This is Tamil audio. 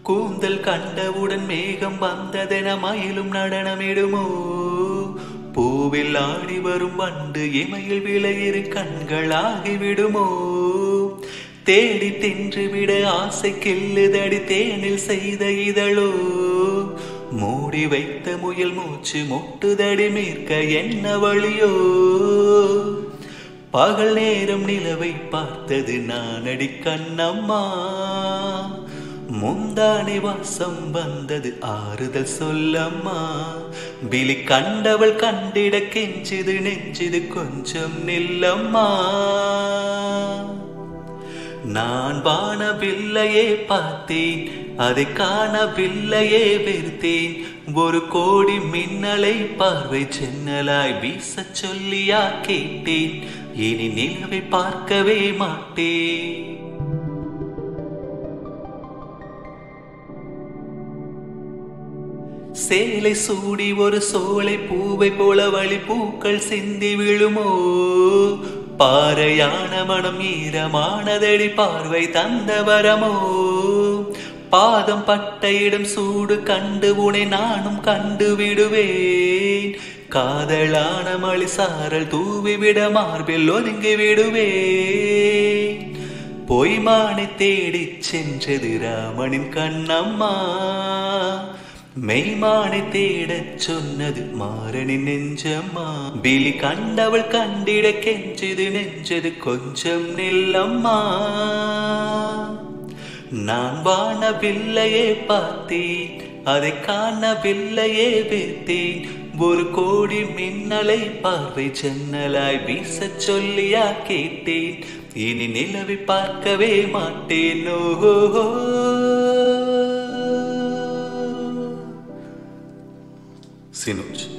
கூந்தல் கண்டவுடன் மேகம் வந்ததென மயிலும் நடனமிடுமோ பூவில் ஆடி வரும் வண்டு இமையில் விளையிரு கண்களாகி விடுமோ தேடி தின்று விட ஆசை கில்லுதடி தேனில் செய்த இதழோ மூடி வைத்த முயல் மூச்சு முட்டுதடி மீட்க என்ன வழியோ பகல் நேரம் நிலவை பார்த்தது நானடி கண்ணம்மா முந்தானை வாசம் வந்தது ஆறுதல் சொல்லம்மா விழி கண்டவள் கண்டிட கெஞ்சுது நெஞ்சுது கொஞ்சம் நில்லம்மா நான் வானவில்லையே பார்த்தேன் அதை காணவில்லையே வெறுத்தேன் ஒரு கோடி மின்னலை பார்வை சென்னலாய் வீசச் சொல்லியா கேட்டேன் இனி நிலவை பார்க்கவே மாட்டேன் சேலை சூடி ஒரு சோலை பூவை போல வழி பூக்கள் சிந்தி விழுமோ பாறையான மனம் ஈரமானதடி பார்வை தந்த வரமோ பாதம் பட்ட இடம் சூடு கண்டு உனை நானும் கண்டு விடுவேன் காதலான மழி சாரல் தூவி விட மார்பில் ஒதுங்கி விடுவேன் பொய்மானை தேடிச் சென்றது ராமனின் கண்ணம்மா மெய்மானை தேடச் சொன்னது மாறனின் நெஞ்சம்மா பிலி கண்டவள் கண்டிட கெஞ்சது நெஞ்சது கொஞ்சம் நில்லம்மா நான் வானவில்லையே பார்த்தேன் அதை காணவில்லையே வைத்தேன் ஒரு கோடி மின்னலை பார்வை ஜன்னலாய் வீசச் சொல்லியா கேட்டேன் இனி நிலவை பார்க்கவே மாட்டேன் ஓஹோ சினோஜ்